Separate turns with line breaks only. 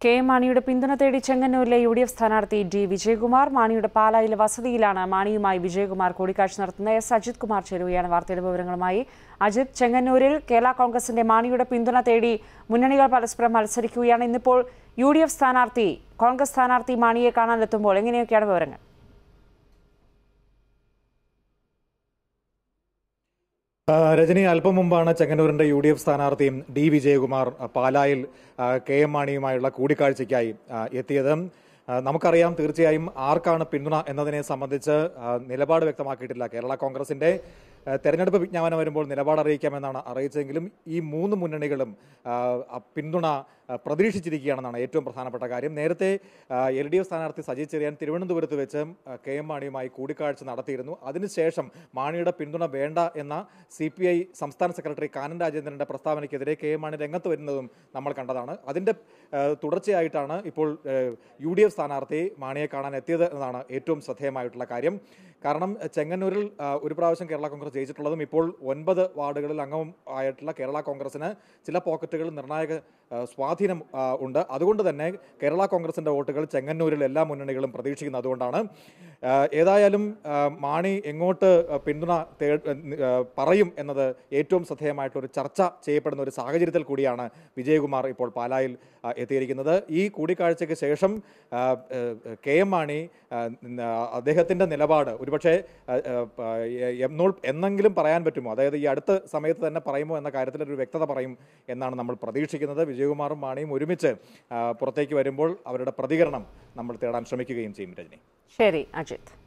K M മാണിയുടെ പിന്തുണ തേടി ചെങ്ങന്നൂരിലെ യു ഡി എഫ് സ്ഥാനാർത്ഥി ഡി വിജയകുമാർ മാണിയുടെ പാലായിലെ വസതിയിലാണ് മാണിയുമായി വിജയകുമാർ കൂടിക്കാഴ്ച നടത്തുന്നത് എസ് അജിത് കുമാർ ചേരുകയാണ് വാർത്തയുടെ വിവരങ്ങളുമായി അജിത് ചെങ്ങന്നൂരിൽ കേരള കോൺഗ്രസിന്റെ മാണിയുടെ പിന്തുണ തേടി മുന്നണികൾ പരസ്പരം മത്സരിക്കുകയാണ് ഇന്നിപ്പോൾ യു ഡി എഫ് സ്ഥാനാർത്ഥി കോൺഗ്രസ് സ്ഥാനാർത്ഥി മാണിയെ കാണാനെത്തുമ്പോൾ എങ്ങനെയൊക്കെയാണ് വിവരങ്ങൾ
ആ, രജനി അല്പം മുമ്പാണ് ചെങ്ങന്നൂരിന്റെ യു ഡി എഫ് സ്ഥാനാർത്ഥിയും ഡി വിജയകുമാർ ആ, പാലായിൽ ആ, കെ എം മാണിയുമായുള്ള കൂടിക്കാഴ്ചയ്ക്കായി ആ, എത്തിയത് ആ, നമുക്കറിയാം തീർച്ചയായും ആർക്കാണ് പിന്തുണ എന്നതിനെ സംബന്ധിച്ച് ആ, നിലപാട് വ്യക്തമാക്കിയിട്ടില്ല കേരള കോൺഗ്രസിന്റെ ആ, തെരഞ്ഞെടുപ്പ് വിജ്ഞാപനം വരുമ്പോൾ നിലപാട് അറിയിക്കാമെന്നാണ് അറിയിച്ചതെങ്കിലും ഈ മൂന്ന് മുന്നണികളും ആ, ആ, പിന്തുണ ആ, പ്രതീക്ഷിച്ചിരിക്കുകയാണെന്നാണ് ഏറ്റവും പ്രധാനപ്പെട്ട കാര്യം നേരത്തെ എൽ ഡി എഫ് സ്ഥാനാർത്ഥി സജി ചെറിയാൻ തിരുവനന്തപുരത്ത് വെച്ച് ആ, കെ എം മാണിയുമായി കൂടിക്കാഴ്ച നടത്തിയിരുന്നു അതിനുശേഷം മാണിയുടെ പിന്തുണ വേണ്ട എന്ന സി പി ഐ സംസ്ഥാന സെക്രട്ടറി കാനൻ രാജേന്ദ്രന്റെ പ്രസ്താവനയ്ക്കെതിരെ കെ എം മാണി രംഗത്ത് വരുന്നതും നമ്മൾ കണ്ടതാണ് അതിന്റെ ആ, തുടർച്ചയായിട്ടാണ് ഇപ്പോൾ യു ഡി എഫ് സ്ഥാനാർത്ഥി മാണിയെ കാണാൻ എത്തിയത് എന്നതാണ് ഏറ്റവും ശ്രദ്ധേയമായിട്ടുള്ള കാര്യം കാരണം ചെങ്ങന്നൂരിൽ ആ, ഒരു പ്രാവശ്യം കേരള കോൺഗ്രസ് ജയിച്ചിട്ടുള്ളതും ഇപ്പോൾ ഒൻപത് വാർഡുകളിൽ അംഗം ആയിട്ടുള്ള കേരള കോൺഗ്രസിന് ചില പോക്കറ്റുകളിൽ നിർണായക ആ, സ്വാധീനം ആ, ഉണ്ട് അതുകൊണ്ട് തന്നെ കേരള കോൺഗ്രസിന്റെ വോട്ടുകൾ ചെങ്ങന്നൂരിൽ എല്ലാ മുന്നണികളും പ്രതീക്ഷിക്കുന്നത് അതുകൊണ്ടാണ് ആ, ഏതായാലും ആ, മാണി എങ്ങോട്ട് ആ, പിന്തുണ തേ ആ, പറയും എന്നത് ഏറ്റവും ശ്രദ്ധേയമായിട്ടുള്ള ഒരു ചർച്ച ചെയ്യപ്പെടുന്ന ഒരു സാഹചര്യത്തിൽ കൂടിയാണ് വിജയകുമാർ ഇപ്പോൾ പാലായിൽ ആ, എത്തിയിരിക്കുന്നത് ഈ കൂടിക്കാഴ്ചയ്ക്ക് ശേഷം ആ, ആ, കെ എം മാണി ആ, ന- അദ്ദേഹത്തിന്റെ നിലപാട് ഒരുപക്ഷെ ആ, ആ, പ- എ- എന്നോൾ എന്നെങ്കിലും പറയാൻ പറ്റുമോ അതായത് ഈ അടുത്ത സമയത്ത് തന്നെ പറയുമോ എന്ന കാര്യത്തിൽ ഒരു വ്യക്തത പറയും എന്നാണ് നമ്മൾ പ്രതീക്ഷിക്കുന്നത് വിജയകുമാറും മാണിയും ഒരുമിച്ച് ആ, പുറത്തേക്ക് വരുമ്പോൾ അവരുടെ പ്രതികരണം നമ്മൾ തേടാൻ ശ്രമിക്കുകയും ചെയ്യും രജനി
ശരി അജിത്